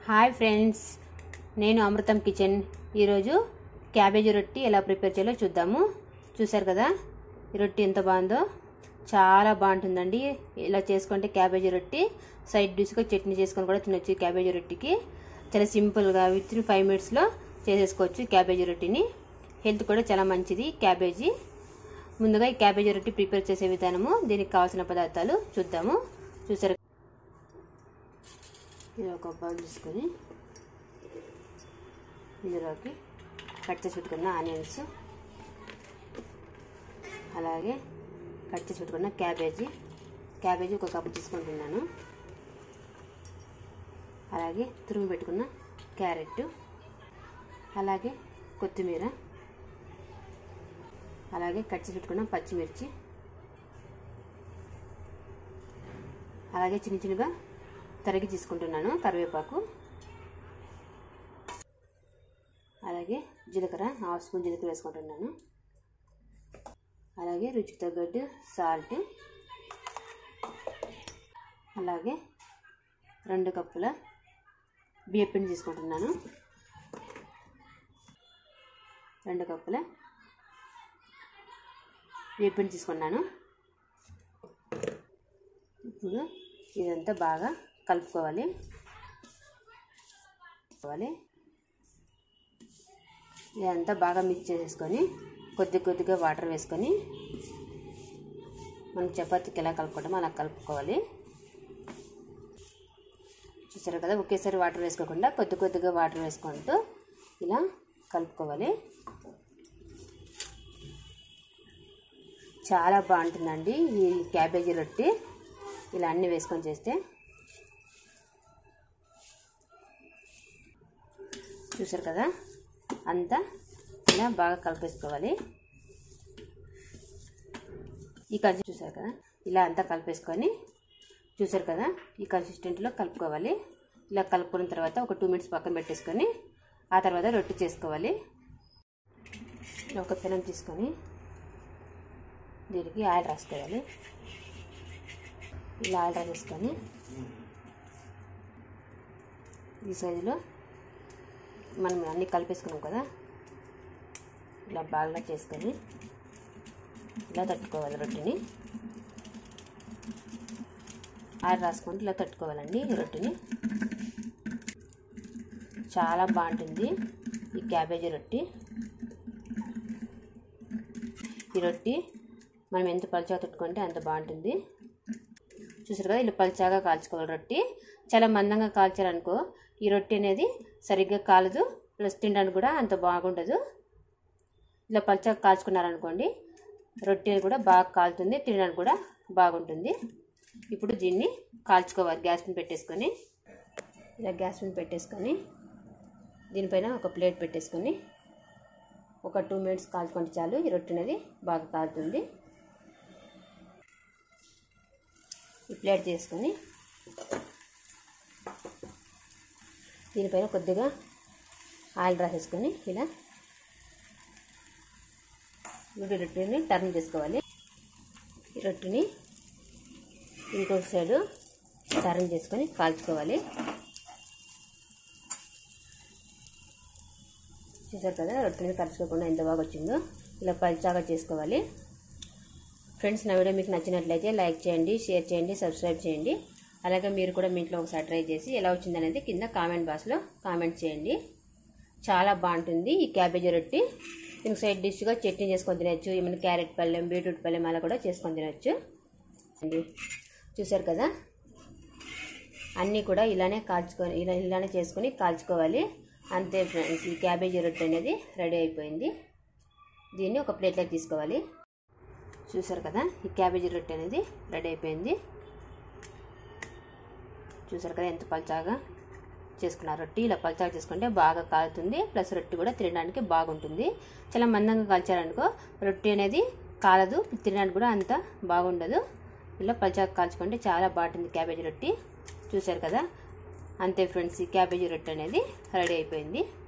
hi friends నేను అమృతం kitchen ఈరోజు cabbage రొట్టి ఎలా ప్రిపేర్ చేయాలో చూద్దాము చూసారు కదా ఈ రొట్టి ఎంత బాగుందో చాలా బాగుంటుందండి ఇలా చేసుకుంటే క్యాబేజీ రొట్టి సైడ్ డిష్గా చట్నీ చేసుకొని కూడా తినొచ్చు క్యాబేజీ రొట్టికి చాలా సింపుల్గా విత్ ఇన్ ఫైవ్ మినిట్స్లో చేసేసుకోవచ్చు క్యాబేజీ రొట్టిని హెల్త్ కూడా చాలా మంచిది క్యాబేజీ ముందుగా ఈ క్యాబేజీ రొట్టి ప్రిపేర్ చేసే విధానము దీనికి కావాల్సిన పదార్థాలు చూద్దాము చూసారు ఇది ఒక బౌల్ తీసుకొని ఇందులోకి కట్ చేసి పెట్టుకున్న ఆనియన్స్ అలాగే కట్ చేసి పెట్టుకున్న క్యాబేజీ క్యాబేజీ ఒక కప్పు తీసుకుంటున్నాను అలాగే తురుము పెట్టుకున్న క్యారెట్ అలాగే కొత్తిమీర అలాగే కట్ చేసి పెట్టుకున్న పచ్చిమిర్చి అలాగే చిన్న చిన్నగా తరిగి తీసుకుంటున్నాను కరివేపాకు అలాగే జీలకర్ర హాఫ్ స్పూన్ జీలకర్ర వేసుకుంటున్నాను అలాగే రుచికి తగ్గట్టు సాల్ట్ అలాగే రెండు కప్పుల బియ్యపిండి తీసుకుంటున్నాను రెండు కప్పుల బియ్యపిండి తీసుకున్నాను ఇప్పుడు ఇదంతా బాగా కలుపుకోవాలి కలుపుకోవాలి ఇదంతా బాగా మిక్స్ చేసేసుకొని కొద్ది కొద్దిగా వాటర్ వేసుకొని మనం చపాతీకి ఎలా కలుపుకుంటామో అలా కలుపుకోవాలి చూసారు కదా ఒకేసారి వాటర్ వేసుకోకుండా కొద్ది కొద్దిగా వాటర్ వేసుకుంటూ ఇలా కలుపుకోవాలి చాలా బాగుంటుందండి ఈ క్యాబేజీ రొట్టి ఇలా అన్నీ వేసుకొని చేస్తే చూసారు కదా అంతా ఇలా బాగా కలిపేసుకోవాలి ఈ కన్సి చూసారు కదా ఇలా అంతా కలిపేసుకొని చూసారు కదా ఈ కన్సిస్టెంట్లో కలుపుకోవాలి ఇలా కలుపుకున్న తర్వాత ఒక టూ మినిట్స్ పక్కన పెట్టేసుకొని ఆ తర్వాత రొట్టి చేసుకోవాలి ఒక పెనం తీసుకొని దీనికి ఆయిల్ రాసుకోవాలి ఇలా ఆయిల్ రాసేసుకొని ఈ సైజులో మనం అన్నీ కలిపేసుకున్నాం కదా ఇలా బాగా చేసుకొని ఇలా తట్టుకోవాలి రొట్టెని ఆయిల్ రాసుకుంటూ ఇలా తట్టుకోవాలండి ఈ రొట్టెని చాలా బాగుంటుంది ఈ క్యాబేజీ రొట్టి ఈ రొట్టి మనం ఎంత పలుచగా తట్టుకుంటే అంత బాగుంటుంది చూసారు కదా ఇలా పలుచాగా కాల్చుకోవాలి రొట్టి చాలా మందంగా కాల్చారనుకో ఈ రొట్టి అనేది సరిగ్గా కాలదు ప్లస్ తినడానికి కూడా అంత బాగుండదు ఇలా పలుచగా కాల్చుకున్నారనుకోండి రొట్టె కూడా బాగా కాలుతుంది తినడానికి కూడా బాగుంటుంది ఇప్పుడు దీన్ని కాల్చుకోవాలి గ్యాస్ మీద పెట్టేసుకొని ఇలా గ్యాస్ మీద పెట్టేసుకొని దీనిపైన ఒక ప్లేట్ పెట్టేసుకొని ఒక టూ మినిట్స్ కాల్చుకుంటే చాలు ఈ రొట్టె అనేది బాగా కాలుతుంది ఈ ప్లేట్ తీసుకొని దీనిపైన కొద్దిగా ఆయిల్ రాసేసుకొని ఇలా ఈ రొట్టెని టర్న్ చేసుకోవాలి ఈ రొట్టెని ఇంకొక సైడు టర్న్ చేసుకొని కాల్చుకోవాలి చూసారు కదా రొట్టెని కలుసుకోకుండా ఎంత బాగా వచ్చిందో ఇలా పల్చాగా చేసుకోవాలి ఫ్రెండ్స్ నా వీడియో మీకు నచ్చినట్లయితే లైక్ చేయండి షేర్ చేయండి సబ్స్క్రైబ్ చేయండి అలాగే మీరు కూడా మీ ఇంట్లో ఒకసారి ట్రై చేసి ఎలా వచ్చిందనేది కింద కామెంట్ బాక్స్లో కామెంట్ చేయండి చాలా బాగుంటుంది ఈ క్యాబేజీ రొట్టి దీనికి సైడ్ డిష్గా చట్నీ చేసుకొని తినచ్చు ఏమైనా క్యారెట్ పళ్ళెం బీట్రూట్ పళ్ళెం అలా కూడా చేసుకొని తినచ్చు అండి చూసారు కదా అన్నీ కూడా ఇలానే కాల్చుకొని ఇలా ఇలానే చేసుకొని కాల్చుకోవాలి అంతే ఫ్రెండ్స్ ఈ క్యాబేజీ రొట్టె అనేది రెడీ అయిపోయింది దీన్ని ఒక ప్లేట్లోకి తీసుకోవాలి చూసారు కదా ఈ క్యాబేజీ రొట్టె అనేది రెడీ అయిపోయింది చూసారు కదా ఎంత పల్చాగా చేసుకున్నారు రొట్టి ఇలా పల్చాగా చేసుకుంటే బాగా కాలుతుంది ప్లస్ రొట్టి కూడా తినడానికి బాగుంటుంది చాలా మందంగా కాల్చారనుకో రొట్టి అనేది కాలదు తినడానికి కూడా అంత బాగుండదు ఇలా పల్చాగా కాల్చుకుంటే చాలా బాగుంటుంది క్యాబేజీ రొట్టి చూసారు కదా అంతే ఫ్రెండ్స్ ఈ క్యాబేజీ రొట్టె అనేది రెడీ అయిపోయింది